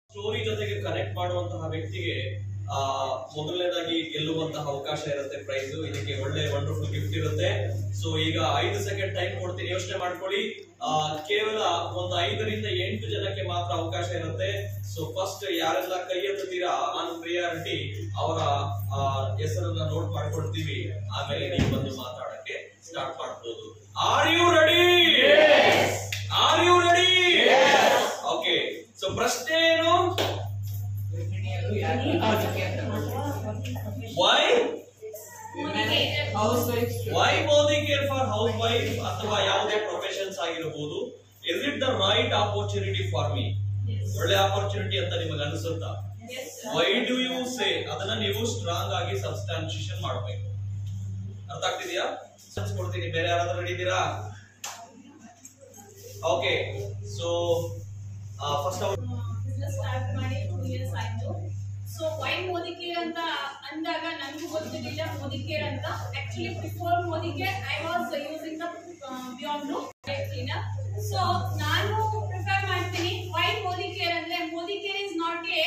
Story ಜೊತೆಗೆ connect ಮಾಡುವಂತಹ ವ್ಯಕ್ತಿಗೆ ಆ ಮೊದಲನೇದಾಗಿ ಗೆಲ್ಲುವಂತಹ ಅವಕಾಶ ಇರುತ್ತೆ ಪ್ರೈಸ್ ಇದಕ್ಕೆ ಒಳ್ಳೆ ವಂಡರ್ಫುಲ್ ಗಿಫ್ಟ್ ಇರುತ್ತೆ ಸೊ ಈಗ ಐದು ಸೆಕೆಂಡ್ ಟೈಮ್ ಕೊಡ್ತೀನಿ ಯೋಚನೆ ಮಾಡ್ಕೊಳ್ಳಿ ಆ ಕೇವಲ ಒಂದು ಐದರಿಂದ ಎಂಟು ಜನಕ್ಕೆ ಮಾತ್ರ ಅವಕಾಶ ಇರುತ್ತೆ ಸೊ ಫಸ್ಟ್ ಯಾರೆಲ್ಲ ಕೈ ಎತ್ತುತ್ತೀರಾ ಆನ್ ಪ್ರಿಯಾರಿಟಿ ಅವರ ಆ, ಹೆಸರನ್ನ ನೋಟ್ ಮಾಡ್ಕೊಳ್ತೀವಿ ಆಮೇಲೆ ನೀವು ಬಂದು ಮಾತಾಡಕ್ಕೆ ಸ್ಟಾರ್ಟ್ ಮಾಡ್ಬೋದು are you ready are you ready okay so ಪ್ರಶ್ನೆ ಏನು why why Modicare for housewife ಅಥವಾ ಯಾವುದೇ ಪ್ರೊಫೆಷನ್ಸ್ ಆಗಿರಬಹುದು is it the right opportunity for me ಒಳ್ಳೆ ಆಪರ್ಚುನಿಟಿ ಅಂತ ನಿಮಗೆ ಅನಿಸುತ್ತಾ ವೈ ಡು ಯು ಸೇ ಅದನ್ನ ನೀವು ಸ್ಟ್ರಾಂಗ್ ಆಗಿ ಸಬ್ಸ್ಟಾನ್ಶಿಯೇಷನ್ ಮಾಡಬೇಕು ಅರ್ಥ ಆಗ್ತಿದ್ಯಾ Sense ಕೊಡ್ತೀನಿ ಬೇರೆ ಯಾರಾದ್ರೂ ರೆಡಿ ಇದ್ದೀರಾ ಓಕೆ ಸೊ ಫಸ್ಟ್ ಅವ್ರು ಬಿಸ್ನೆಸ್ ಸ್ಟಾರ್ಟ್ ಮಾಡಿ ಟೂ ಇಯರ್ಸ್ ಆಯ್ತು ಸೊ ವೈ ಮೋದಿ ಕೇರ್ ಅಂತ ಅಂದಾಗ ನನಗೂ ಗೊತ್ತಿರಲಿಲ್ಲ ಮೋದಿ ಕೇರ್ ಅಂತ actually before Modicare I was using the beyond cleaner so ನಾನು ಪ್ರಿಫರ್ ಮಾಡ್ತೀನಿ ವೈ ಮೋದಿ ಕೇರ್ ಅಂದ್ರೆ Modicare is not a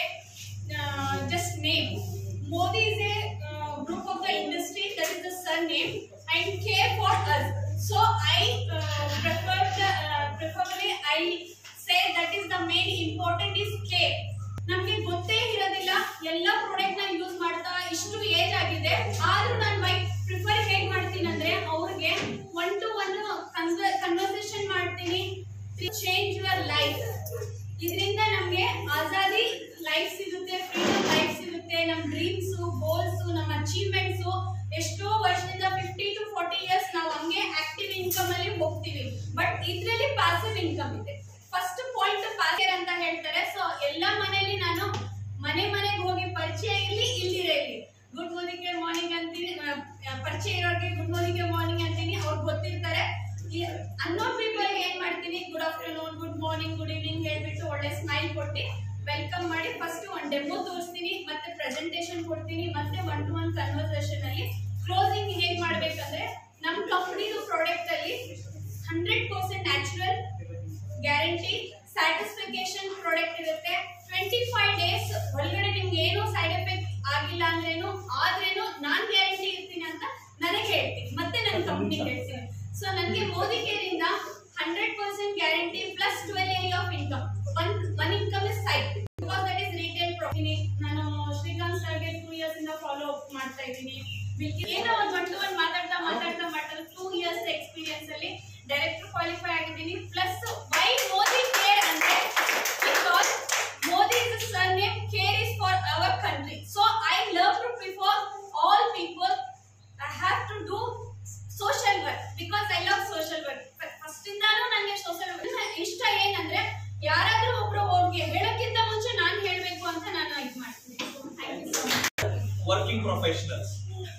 just name Modi is a group of the industry that is the surname and care for us so I prefer the ಪ್ರಿಫರ್ಲಿ I say that is the main important is care ನಮ್ಗೆ ಗೊತ್ತೇ ಇರೋದಿಲ್ಲ ಎಲ್ಲ product ನ use ಮಾಡ್ತಾ ಇಷ್ಟು age ಆಗಿದೆ ಆದ್ರೂ ನಾನು ಬೈ ಪ್ರಿಫರ್ ಹೇಗ್ ಮಾಡ್ತೀನಿ ಅಂದ್ರೆ ಅವ್ರಿಗೆ ಒನ್ ಟು ಒನ್ ಕನ್ವರ್ಸೇಷನ್ ಮಾಡ್ತೀನಿ ಚೇಂಜ್ ಯುವರ್ ಲೈಫ್ ಇದರಿಂದ ನಮ್ಗೆ ಆಜಾದಿ ಲೈಫ್ ಸಿಗುತ್ತೆ ಫ್ರೀಡಮ್ ಲೈಫ್ ಸಿಗುತ್ತೆ ನಮ್ಮ ಡ್ರೀಮ್ಸ್ ಗೋಲ್ಸ್ ನಮ್ಮ ಅಚೀವ್ಮೆಂಟ್ಸ್ ಎಷ್ಟೋ ವರ್ಷದಿಂದ ಫಿಫ್ಟಿ ಟು ಫೋರ್ಟಿ ಇಯರ್ಸ್ ನಾವು ಹಂಗೆ ಆಕ್ಟಿವ್ ಇನ್ಕಮ್ ಅಲ್ಲಿ ಹೋಗ್ತೀವಿ ಬಟ್ ಇದ್ರಲ್ಲಿ ಪಾಸಿವ್ ಇನ್ಕಮ್ ಇದೆ ಫಸ್ಟ್ ಪಾಯಿಂಟ್ ಪಾಸಿವ್ ಅಂತ ಹೇಳ್ತಾರೆ ಸೊ ಎಲ್ಲಾ ಮನೆಯಲ್ಲಿ ನಾನು ಮನೆ ಮನೆಗೆ ಹೋಗಿ ಪರಿಚಯ ಇರ್ಲಿ ಇಲ್ದಿರ ಇರ್ಲಿ ಗುಡ್ ಮಾರ್ನಿಂಗ್ ಮಾರ್ನಿಂಗ್ ಅಂತೀನಿ ಆ, ಆ, ಪರಿಚಯ ಇರೋರಿಗೆ ಗುಡ್ ಮಾರ್ನಿಂಗ್ ಮಾರ್ನಿಂಗ್ ಅಂತೀನಿ ಅವ್ರಿಗೆ ಗೊತ್ತಿರ್ತಾರೆ ಅನ್ನೋ ಪೀಪಲ್ ಏನ್ ಮಾಡ್ತೀನಿ good afternoon good morning good evening ಹೇಳ್ಬಿಟ್ಟು ಒಳ್ಳೆ ಸ್ಮೈಲ್ ಕೊಟ್ಟು ವೆಲ್ಕಮ್ ಮಾಡಿ ಫಸ್ಟ್ ಒಂದು ಡೆಮೋ ತೋರಿಸ್ತೀನಿ ಮತ್ತೆ ಪ್ರೆಸೆಂಟೇಶನ್ ಕೊಡ್ತೀನಿ ಮತ್ತೆ ಒನ್ ಟು ಒನ್ ಕನ್ವರ್ಸೇಷನ್ ಅಲ್ಲಿ ಕ್ಲೋಸಿಂಗ್ ಹೇಗ್ ಮಾಡ್ಬೇಕಂದ್ರೆ ನಮ್ ಕಂಪನಿದು ಪ್ರಾಡಕ್ಟ್ ಅಲ್ಲಿ hundred percent natural guarantee satisfaction product ಇರುತ್ತೆ ಟ್ವೆಂಟಿ ಫೈವ್ ಡೇಸ್ ಒಳಗಡೆ ನಿಮ್ಗೆ ಏನೂ ಸೈಡ್ ಎಫೆಕ್ಟ್ ಆಗಿಲ್ಲ ಅಂದ್ರೇನು ಆದ್ರೇನು ನಾನ್ ಗ್ಯಾರಂಟಿ ಇರ್ತೀನಿ ಅಂತ ನನಗೆ ಹೇಳ್ತೀನಿ ಮತ್ತೆ ನನ್ನ ಕಂಪ್ನಿಗೆ ಹೇಳ್ತೀನಿ ಸೊ ನನಗೆ ಮೋದಿ ಕೇರಿಂದ hundred percent guarantee plus twelve area of income one one income is site because that is retail ಪ್ರಾಫಿನಿ ನಾನು ಶ್ರೀಕಾಂತ್ ಸರ್ಗೆ ಟೂ ಇಯರ್ಸ್ ಇಂದ ಫಾಲೋ ಅಪ್ ಮಾಡ್ತಾ ಇದ್ದೀನಿ ಬಿಲ್ಕಿ ಏನೋ ಒಂದು ಒನ್ ಟು ಒನ್ ಮಾತಾಡ್ತಾ ಮಾತಾಡ್ತಾ ಮಾತಾಡ್ತಾ ಟೂ ಇಯರ್ಸ್ ಎಕ್ಸ್ಪೀರಿಯನ್ಸ್ ಅಲ್ಲಿ ಡೈರೆಕ್ಟರ್ ಕ್ವಾಲಿಫೈ ಆಗಿದ್ದೀನಿ ಪ್ಲಸ್ ವೈ ಮೋದಿ ಕೇರ್ ಅಂದ್ರೆ because Modi is surname care is for our country so I love to prefer all people I have to do social work because I love social work first ಇಂದಾನು ನನಗೆ social work ಇಷ್ಟ ಏನಂದ್ರೆ ಯಾರಾದ್ರೂ ಒಬ್ರು ಅವ್ರಿಗೆ ಹೇಳಕ್ಕಿಂತ ಮುಂಚೆ ನಾನು ಹೇಳ್ಬೇಕು ಅಂತ ನಾನು ಇದು ಮಾಡ್ತೀನಿ thank you so much working professionals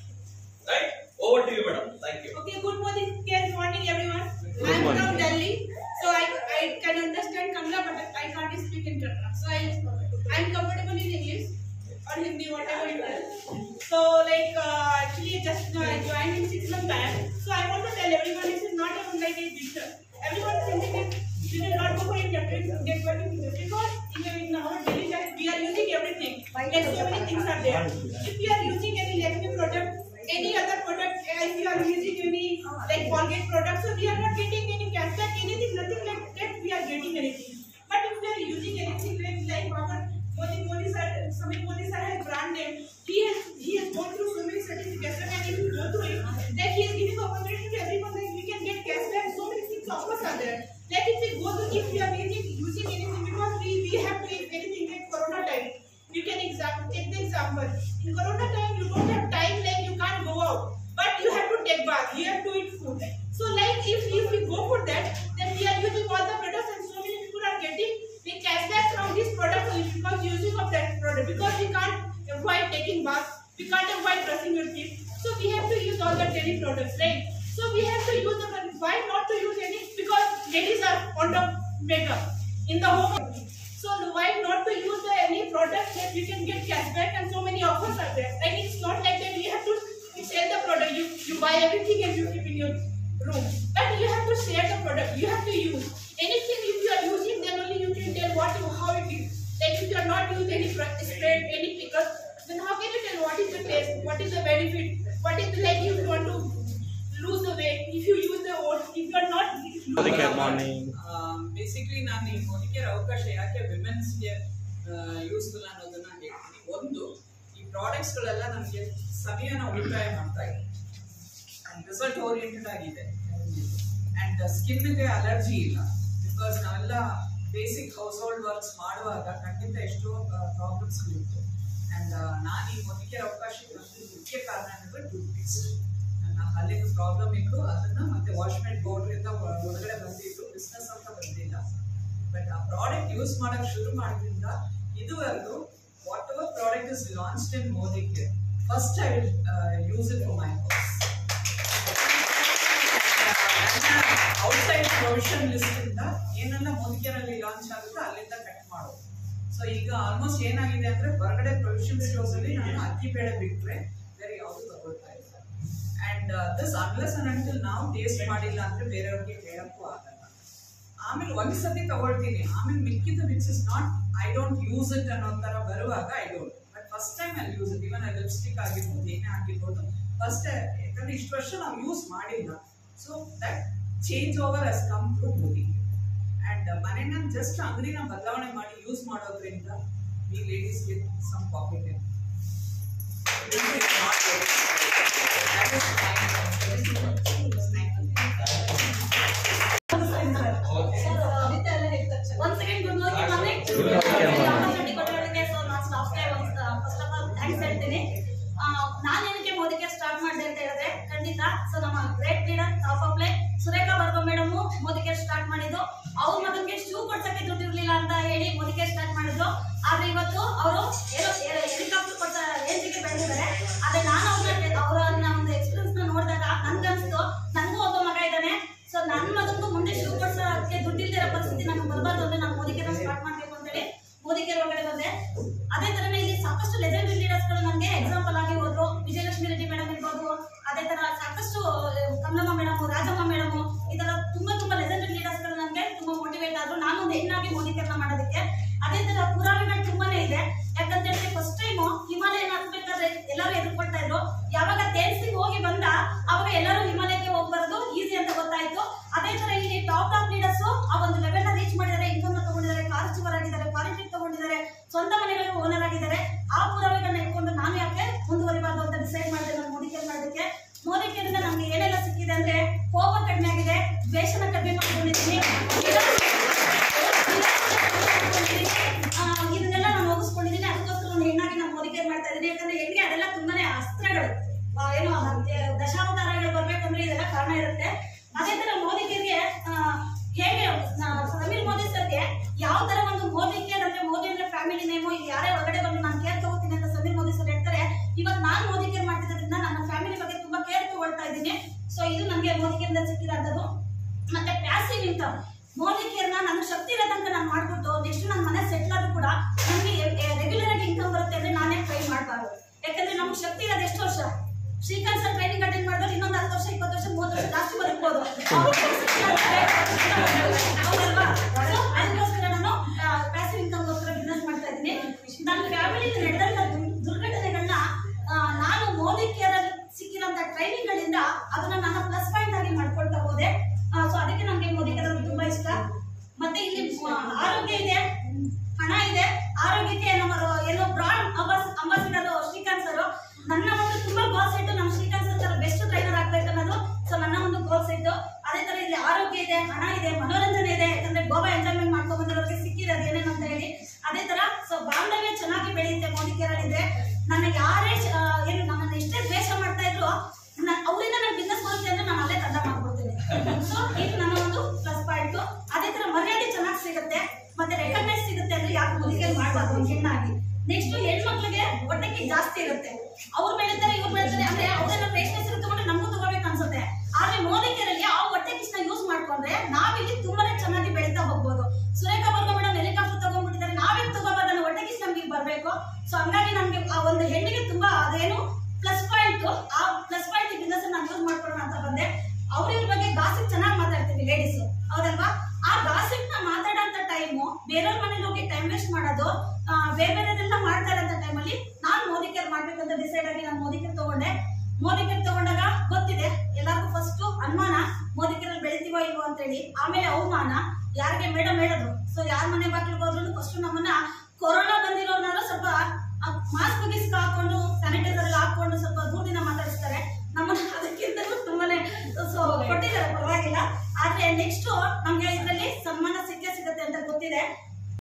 right over to you madam thank you Okay, good morning, good morning everyone. I am from Delhi, so I, I can understand Kannada, but I can't speak in Kannada. So I I am comfortable in English or Hindi, whatever you will. So like uh, actually just uh, I joined in six months back. So I want to tell everyone this is not a like a picture. Everyone is thinking that you will not go for internet, get working business because in, in our daily life we are using everything. Like so many things are there. If you are using any Lakme product, any other product, uh, if you are using any like Colgate product, so we are not getting any cashback, anything, nothing like that. We are getting anything. But if we are using anything like like our Modi Modi sir, Samit Modi sir has brand name. He has he has gone through so many certifications, and if you go through it, that he is giving opportunity to everyone that we can get cashback. So many things offers are there. Like if we go to if we are using using anything because we we have to use anything like Corona time. You can example take the example. In Corona time, you don't have time like you can't go out, but you have to take bath. You have to eat food. So like if if we go for that, then we are using all the products, and so many people are getting the cashback from this product only because using of that product because we can't avoid taking bath, we can't avoid brushing your teeth. So we have to use all the daily products, right? So we have to use the why not to use any because ladies are on the makeup in the home. So why not to use the any product that we can get cashback and so many offers are there. And it's not like that we have to sell the product. You you buy everything and you keep in your room. But you have to share the product. You have to use anything if you are using then only you can tell what you how it is. Like if you are not not use any pro- spread, any pickles, then how can you tell what is the taste, what is the benefit, what is the, like you want to lose the weight if you use the oats, if you are not ಅದಕ್ಕೆ morning basically ನಾನು ಈ ಮೊದಲಿಗೆ ಅವಕಾಶ ಯಾಕೆ ವಿಮೆನ್ಸ್ಗೆ useful ಅನ್ನೋದನ್ನ ಹೇಳ್ತೀನಿ ಒಂದು ಈ ಪ್ರಾಡಕ್ಟ್ಸ್ಗಳೆಲ್ಲ ನಮಗೆ ಸಮಯನ ಉಳಿತಾಯ ಮಾಡ್ತಾ ಇದೆ ಅಂಡ್ ರಿಸಲ್ಟ್ ಓರಿಯೆಂಟೆಡ್ ಆಗಿದೆ ಅಂಡ್ ಸ್ಕಿನ್ಗೆ ಅಲರ್ಜಿ ಇಲ್ಲ ಬಿಕಾಸ್ ನಾವೆಲ್ಲ ಬೇಸಿಕ್ ಹೌಸ್ ಹೋಲ್ಡ್ ವರ್ಕ್ಸ್ ಮಾಡುವಾಗ ಖಂಡಿತ ಎಷ್ಟೋ ಪ್ರಾಬ್ಲಮ್ಸ್ಗಳಿತ್ತು ಅಂಡ್ ನಾನು ಈ ಮೊದಲಿಗೆ ಅವಕಾಶಕ್ಕೆ ಬಂದು ಮುಖ್ಯ ಕಾರಣ ಅಂದರೆ ಟೂತ್ ಪೇಸ್ಟ್ ನನ್ನ ಹಲ್ಲಿನ ಪ್ರಾಬ್ಲಮ್ ಇತ್ತು ಅದನ್ನ ಮತ್ತೆ ವಾಶ್ಮೆಂಟ್ ಬೋರ್ಡ್ರಿಂದ ಹೊರಗಡೆ ಬಂದಿತ್ತು ಬಿಸ್ನೆಸ್ ಅಂತ ಬಂದಿಲ್ಲ ಬಟ್ ಆ ಪ್ರಾಡಕ್ಟ್ ಯೂಸ್ ಮಾಡಕ್ ಶುರು ಮಾಡಿದ್ರಿಂದ ಇದುವರೆಗೂ whatever product is launched in ಮೋದಿಗೆ first I will use it for my house outside provision list ಇಂದ ಏನೆಲ್ಲ ಮೋದಿಕೆರಲ್ಲಿ ಲಾಂಚ್ ಆಗುತ್ತೋ ಅಲ್ಲಿಂದ ಕಟ್ ಮಾಡೋದು ಸೊ ಈಗ ಆಲ್ಮೋಸ್ಟ್ ಏನಾಗಿದೆ ಅಂದ್ರೆ ಹೊರಗಡೆ ಪ್ರೊವಿಷನ್ ಸ್ಟೋರ್ಸ್ ಅಲ್ಲಿ ನಾನು ಅಕ್ಕಿ ಬೇಳೆ ಬಿಟ್ರೆ ಬೇರೆ ಯಾವುದು ತಗೊಳ್ತಾ ಇಲ್ಲ and this unless and until ನಾವು ಟೇಸ್ಟ್ ಮಾಡಿಲ್ಲ ಅಂದ್ರೆ ಬೇರೆಯವ್ರಿಗೆ ಹೇಳಕ್ಕೂ ಆಗಲ್ಲ ಆಮೇಲೆ ಒಂದ್ಸತಿ ತಗೊಳ್ತೀನಿ ಆಮೇಲೆ ಮಿಕ್ಕಿದ which is not I don't use it ಅನ್ನೋ ತರ ಬರುವಾಗ I don't but first time I use it even lipstick ಆಗಿರ್ಬೋದು ಏನೇ ಆಗಿರ್ಬೋದು ಫಸ್ಟ್ ಯಾಕಂದ್ರೆ ಇಷ್ಟು ವರ್ಷ ನಾವು ಯೂಸ್ ಮಾಡಿಲ್ಲ so that change over has come to movie and ಮನೆನ ಜಸ್ಟ್ ಅಂಗಡಿನ ಬದಲಾವಣೆ ಮಾಡಿ ಯೂಸ್ ಮಾಡೋದ್ರಿಂದ ಈ ಲೇಡೀಸ್ಗೆ some pocket Once again, good morning, morning. Opportunity ಕೊಟ್ಟಿರೋದಕ್ಕೆ so ನಾನು staff ಗೆ ಒಂದು first of all thanks ಹೇಳ್ತೀನಿ. ಆ, ನಾನ್ ಏನಕ್ಕೆ ಮೋದಿಗೆ ಸ್ಟಾರ್ಟ್ ಮಾಡಿದೆ ಅಂತ ಹೇಳಿದ್ರೆ ಖಂಡಿತ ಸೊ ನಮ್ಮ great leader top of line Surekha ಬರ್ಗೋ ಮೇಡಮ್ ಮೋದಿಗೆ ಸ್ಟಾರ್ಟ್ ಮಾಡಿದ್ದು ಅವ್ರ ಮಗನಿಗೆ ಶೂ ಕೊಡ್ಸಕ್ಕೆ ದುಡ್ಡು ಇರ್ಲಿಲ್ಲ ಅಂತ ಹೇಳಿ ಮೋದಿಗೆ ಸ್ಟಾರ್ಟ್ ಮಾಡಿದ್ರು ಆದ್ರೆ ಇವತ್ತು ಅವರು ಏನೋ ಹೆಲಿಕಾಪ್ಟರ್ ಕೊಟ್ಟ ರೇಂಜಿಗೆ ಬೆಳೆದಿದ್ದಾರೆ ಆದ್ರೆ ನಾನು ಅವ್ರನ್ನ ಅವರನ್ನ ಒಂದು ಎಕ್ಸ್ಪೀರಿಯನ್ಸ್ ನ ನೋಡಿದಾಗ ನನ್ಗನ್ಸ್ತು ನನಗೂ ಒಬ್ಬ ಮಗ ಇದ್ದಾನೆ ಸೊ ನನ್ನ ಮಗನಿಗೂ ಮುಂದೆ ಶೂ ಕೊಡ್ಸೋಕೆ ದುಡ್ಡಿಲ್ದಿರೋ ಪರಿಸ್ಥಿತಿ ನನಗೆ ಬರಬಾರ್ದು ಅಂದ್ರೆ ನಾನು ಮೋದಿಗೆ ಸ್ಟಾರ್ಟ್ ಮಾಡ್ಬೇಕು ಅಂತೇಳಿ ಮೋದಿಗೆ ಒಳಗಡೆ ಬಂದೆ ಅದೇ ತರನೇ ಇಲ್ಲಿ ಸಾಕಷ್ಟು ಲೆಜೆಂಡರಿ ಲೀಡರ್ಸ್ ಗಳು ನನಗೆ ಎಕ್ಸಾಂಪಲ್ ಆಗಿ ಹೋದ್ರು ವಿಜಯಲಕ್ಷ್ಮಿ ರೆಡ್ಡಿ ಮೇಡಮ್ ಇರ್ಬೋದು ಅದೇ ತರ ಸಾಕಷ್ಟು ಕಮಲಮ್ಮ ಮೇಡಮ್ ರಾಜಮ್ಮ ಮೇಡಮ್ ಈ ತರ ತುಂಬಾ ತುಂಬಾ ಲೆಜೆಂಡರಿ ಲೀಡರ್ಸ್ ಗಳು ನನಗೆ ತುಂಬಾ ಮೋಟಿವೇಟ್ ಆದ್ರು ನಾನು ಒಂದು ಹೆಣ್ಣಾಗಿ ಮೋದಿಕರಣ ಮಾಡೋದಕ್ಕೆ ಅದೇ ತರ ಪುರಾವೆಗಳು ತುಂಬಾನೇ ಇದೆ ಯಾಕಂತ ಹೇಳಿದ್ರೆ ಫಸ್ಟ್ ಟೈಮ್ ಹಿಮಾಲಯನ ಹತ್ಬೇಕಾದ್ರೆ ಎಲ್ಲರೂ ಎದುರ್ಕೊಳ್ತಾ ಇದ್ರು ಯಾವಾಗ ತೇಲ್ಸಿಗೆ ಹೋಗಿ ಬಂದ ಅವಾಗ ಎಲ್ಲರೂ ಹಿಮಾಲಯಕ್ಕೆ ಹೋಗಿ ಬರೋದು ಈಸಿ ಅಂತ ಗೊತ್ತಾಯ್ತು ಅದೇ ತರ ಇಲ್ಲಿ ಟಾಪ್ ಟಾಪ್ ಲೀಡರ್ಸ್ ಆ ಒಂದು ಲೆವೆಲ್ ನ ರೀಚ್ ಮಾಡಿದ್ದಾರೆ ಇನ್ಕಮ್ ತಗೊಂಡಿದ್ದಾರೆ ಕಾರ್ ಚಿವರ್ ಆಗಿದ್ದಾರೆ ಫಾರಿನ್ ಟ್ರಿಪ್ ತಗೊಂಡಿದ್ದಾರೆ ಸ್ವಂತ ಮನೆಗಳಿಗೆ ಓನರ್ ಆಗಿದ್ದಾರೆ ಆ ಪುರಾವೆಗಳನ್ನ ಇಟ್ಕೊಂಡು ನಾನು ಯಾಕೆ ಮುಂದುವರಿಬಾರ್ದು ಅಂತ ಡಿಸೈಡ್ ಮಾಡಿದೆ ನಾನು ಮೋದಿ ಕೇರ್ ಮಾಡೋದಕ್ಕೆ ಮೋದಿ ಕೇರಿಂದ ನಮ್ಗೆ ಏನೆಲ್ಲ ಸಿಕ್ಕಿದೆ ಅಂದ್ರೆ ಕೋಪ ಕಡಿಮೆ ಆಗಿದೆ ದ್ವೇಷನ ಕಡಿಮೆ ಮಾಡ್ಕೊಂಡಿದ್ದೀನಿ ಆ, ಇದನ್ನೆಲ್ಲ ನಾನು ಮುಗಿಸ್ಕೊಂಡಿದ್ದೀನಿ ಅದಕ್ಕೋಸ್ಕರ ಒಂದು ಹೆಣ್ಣಾಗಿ ನಾನು ಮೋದಿ ಕೇರ್ ಮಾಡ್ತಾ ಇದ್ದೀನಿ ಯಾಕಂದ್ರೆ ಹೆಣ್ಣಿಗೆ ಅದೆಲ್ಲ ತುಂಬಾನೇ ಅಸ್ತ್ರಗಳು ಆ, ಏನು ಆ, ದಶಾವತಾರಗಳು ಬರ್ಬೇಕಂದ್ರೆ ಇದೆಲ್ಲ ಕಾರಣ ಇರುತ್ತೆ ಅದೇ ತರ ಮೋದಿ ಕೇರ್ಗೆ ಆ, ಹೇಗೆ ಆ, ಸಮೀರ್ ಮೋದಿ ಸರ್ಗೆ ಯಾವ ತರ ಒಂದು ಮೋದಿ ಕೇರ್ ಅಂದ್ರೆ ಮೋದಿ ಅಂದ್ರೆ ಫ್ಯಾಮಿಲಿ ನೇಮು ಈಗ ಯಾರೇ ಹೊರಗಡೆ ಬಂದು ನಾನು ಕೇರ್ ತಗೋತೀನಿ ಅಂತ ಸಮೀರ್ ಮೋದಿ ಸರ್ ಹೇಳ್ತಾರೆ ಇವತ್ತು ನಾನು ಮೋದಿ ಕೇರ್ ಮಾಡ್ತಿರೋದ್ರಿಂದ ನನ್ನ ಫ್ಯಾಮಿಲಿ ಬಗ್ಗೆ ತುಂಬಾ ಕೇರ್ ತಗೊಳ್ತಾ ಇದ್ದೀನಿ ಸೊ ಇದು ನನಗೆ ಮೋದಿ ಕೇರಿಂದ ಸಿಕ್ಕಿರೋದು ಮತ್ತೆ ಪ್ಯಾಸಿವ್ ಇನ್ಕಮ್ ಮೋದಿ ಕೇರ್ನ ನನ್ನ ಶಕ್ತಿ ಇರೋ ತನಕ ನಾನು ಮಾಡ್ಬಿಟ್ಟು ನೆಕ್ಸ್ಟ್ ನನ್ನ ಮನೆ ಸೆಟ್ಲ್ ಆದ್ರೂ ಕೂಡ ನನಗೆ ರೆಗ್ಯುಲರ್ ಆಗಿ ಇನ್ಕಮ್ ಬರುತ್ತೆ ಅಂದ್ರೆ ನಾನೇ ಟ್ರೈ ಮಾಡಬಾರ್ದು ಯಾಕಂದ್ರೆ ನಮ್ಗೆ ಶಕ್ತಿ ಇರೋದು ಎಷ್ಟು ವರ್ಷ ಶ್ರೀಕಾಂತ್ ಸರ್ ಟ್ರೈನಿಂಗ್ ಅಟೆಂಡ್ ಮಾಡಿದ್ರೆ ಇನ್ನೊಂದು ಹತ್ತು ವರ್ಷ ಇಪ್ಪತ್ತು ವರ್ಷ ಮೂವತ್ತು ವರ್ಷ ಜಾಸ್ತಿ ಬದುಕ್ಬೋದು ಹೌದಲ್ವಾ So, ಅದಕ್ಕೋಸ್ಕರ ನಾನು ಪ್ಯಾಸಿವ್ ಇನ್ಕಮ್ಗೋಸ್ಕರ ಬಿಸ್ನೆಸ್ ಮಾಡ್ತಾ ಇದ್ದೀನಿ ನನ್ನ ಫ್ಯಾಮಿಲಿ ನಡೆದಂತ ದುರ್- ದುರ್ಘಟನೆಗಳನ್ನ ಆ, ನಾನು ಮೋದಿ ಕೇರ್ ಸಿಕ್ಕಿರೋಂಥ ಟ್ರೈನಿಂಗ್ಗಳಿಂದ ಅದನ್ನ ನನ್ನ ಪ್ಲಸ್ ಪಾಯಿಂಟ್ ಆಗಿ ಮಾಡ್ಕೊಳ್ತಾ ಹೋದೆ ಸೊ ಅದಕ್ಕೆ ನನಗೆ ಮೋದಿ ಕೇರ್ ಅಂದ್ರೆ ತುಂಬಾ ಇಷ್ಟ ಮತ್ತೆ ಇಲ್ಲಿ ಆ, ಆರೋಗ್ಯ ಇದೆ ಹಣ ಇದೆ ಆರೋಗ್ಯಕ್ಕೆ ನಮ್ಮ ರ- ಏನೋ ಬ್ರಾಂಡ್ ಅಂಬಾಸಿಡರ್ ಶ್ರೀಕಾಂತ್ ಸರ್ ನನ್ನ ಒಂದು ತುಂಬಾ ಗೋಲ್ಸ್ ಇಟ್ಟು ನಮ್ಮ ಶ್ರೀಕಾಂತ್ ಸರ್ ತರ ಬೆಸ್ಟ್ ಟ್ರೈನರ್ ಆಗ್ಬೇಕು ಅನ್ನೋದು ಸೊ ನನ್ನ ಒಂದು ಗೋಲ್ಸ್ ಇತ್ತು ಅದೇ ತರ ಇಲ್ಲಿ ಆರೋಗ್ಯ ಇದೆ ಹಣ ಇದೆ ಮನೋರಂಜನೆ ಇದೆ ಯಾಕಂದ್ರೆ ಗೋವಾ ಎಂಜಾಯ್ಮೆಂಟ್ ಮಾಡ್ಕೊಂಡ್ ಬಂದಿರೋರಿಗೆ ಸಿಕ್ಕಿದೆ ಅದೇನೇನು ಅಂತ ಹೇಳಿ ಅದೇ ತರ ಸೊ ಬಾಂಧವ್ಯ ಚೆನ್ನಾಗಿ ಬೆಳೆಯುತ್ತೆ ಮೋದಿ ಕೇರಳಿದ್ರೆ ನನ್ನ ಯಾರೇ ಆ, ಏನು ನನ್ನನ್ನು ಎಷ್ಟೇ ದ್ವೇಷ ಮಾಡ್ತಾ ಇದ್ರು ನ- ಅವರಿಂದ ನನ್ನ ಬಿಸ್ನೆಸ್ ಬರುತ್ತೆ ಅಂದ್ರೆ ನಾನು ಅಲ್ಲೇ ತಂಡ ಮಾಡ್ಕೊಡ್ತೀನಿ ಸೊ ಇದು ನನ್ನ ಒಂದು ಪ್ಲಸ್ ಪಾಯಿಂಟ್ ಅದೇ ತರ ಮರ್ಯಾದೆ ಚೆನ್ನಾಗಿ ಸಿಗುತ್ತೆ ಮತ್ತೆ ರೆಕಗ್ನೈಸ್ ಸಿಗುತ್ತೆ ಅಂದ್ರೆ ಯಾಕೆ ಮೋದಿಗೆ ಮಾಡಬಾರ್ದು ಒಂದು ಹೆಣ್ಣಾಗಿ ನೆಕ್ಸ್ಟ್ ಹೆಣ್ಮಕ್ಳಿಗೆ ಹೊಟ್ಟೆಗೆ ಜಾಸ್ತಿ ಇರುತ್ತೆ ಅವ್ರು ಬೆಳೀತಾರೆ ಇವ್ರು ಬೆಳೀತಾರೆ ಅಂದ್ರೆ ಅವ್ರೆಲ್ಲ ಫ್ರೆಶ್ನೆಸ್ ತಗೊಂಡ್ರೆ ನಮಗೂ ತಗೋಬೇಕು ಅನ್ಸುತ್ತೆ ಆದ್ರೆ ಮೋದಿ ಕೇರಲ್ಲಿ ಆ ಹೊಟ್ಟೆ ಕಿಸ್ನ ಯೂಸ್ ಮಾಡ್ಕೊಂಡ್ರೆ ನಾವಿಲ್ಲಿ ತುಂಬಾನೇ ಚೆನ್ನಾಗಿ ಬೆಳೀತಾ ಹೋಗ್ಬೋದು ಸುರೇಖಾ ಬರ್ಗ ಮೇಡಮ್ ಹೆಲಿಕಾಪ್ಟರ್ ತಗೊಂಡ್ಬಿಟ್ಟಿದ್ದಾರೆ ನಾವೇ ತಗೋಬಾರ್ದು ಅನ್ನೋ ಹೊಟ್ಟೆ ಕಿಸ್ ನಮ್ಗೆ ಬರ್ಬೇಕು ಸೊ ಹಂಗಾಗಿ ನಮ್ಗೆ ಆ ಒಂದು ಹೆಣ್ಣಿಗೆ ತುಂಬಾ ಅದೇನು ಪ್ಲಸ್ ಪಾಯಿಂಟ್ ಆ ಪ್ಲಸ್ ಪಾಯಿಂಟ್ ಬಿಸ್ನೆಸ್ ನಾನು ಯೂಸ್ ಮಾಡ್ಕೊಳ್ಳೋಣ ಅಂತ ಬಂದೆ ಅವ್ರ ಇವ್ರ ಬಗ್ಗೆ ಗಾಸಿಪ್ ಚೆನ್ನಾಗಿ ಮಾತಾಡ್ತೀವಿ ಲೇಡೀಸ್ ಹೌದಲ್ವಾ ಆ ಗಾಸಿಪ್ ನ ಮಾತಾಡೋಂತ ಟೈಮು ಬೇರೆಯವ್ರ ಮನೇಲಿ ಹೋಗಿ ಟೈಮ್ ವೇಸ್ಟ್ ಮಾಡೋದು ಆ, ಬೇರೆ ಬೇರೆದೆಲ್ಲ ಮಾಡ್ತಾರೆ ಅಂತ ಟೈಮಲ್ಲಿ ನಾನು ಮೋದಿ ಕೇರ್ ಮಾಡ್ಬೇಕಂತ ಡಿಸೈಡ್ ಆಗಿ ನಾನು ಮೋದಿ ಕೇರ್ ತಗೊಂಡೆ ಮೋದಿ ಕೇರ್ ತಗೊಂಡಾಗ ಗೊತ್ತಿದೆ ಎಲ್ಲರಿಗೂ ಫಸ್ಟ್ ಅನುಮಾನ ಮೋದಿ ಕೇರ್ ಬೆಳಿತೀವೋ ಇಲ್ವೋ ಅಂತೇಳಿ ಆಮೇಲೆ ಅವಮಾನ ಯಾರಿಗೆ ಮೇಡಮ್ ಹೇಳಿದ್ರು ಸೊ ಯಾರ ಮನೆ ಬಾಗಿಲಿಗೆ ಹೋದ್ರು ಫಸ್ಟ್ ನಮ್ಮನ್ನ ಕೊರೋನಾ ಬಂದಿರೋರ್ನಾರು ಸ್ವಲ್ಪ ಮಾಸ್ಕ್ ಗಿಸ್ಕ್ ಹಾಕೊಂಡು ಸ್ಯಾನಿಟೈಸರ್ ಎಲ್ಲ ಹಾಕೊಂಡು ಸ್ವಲ್ಪ ದೂರದಿಂದ ಮಾತಾಡಿಸ್ತಾರೆ ನಮ್ಮನ್ನ ಅದಕ್ಕಿಂತ ತುಂಬಾನೇ ಸೊ ಕೊಟ್ಟಿದ್ದಾರೆ ಪರವಾಗಿಲ್ಲ ಆದ್ರೆ ನೆಕ್ಸ್ಟ್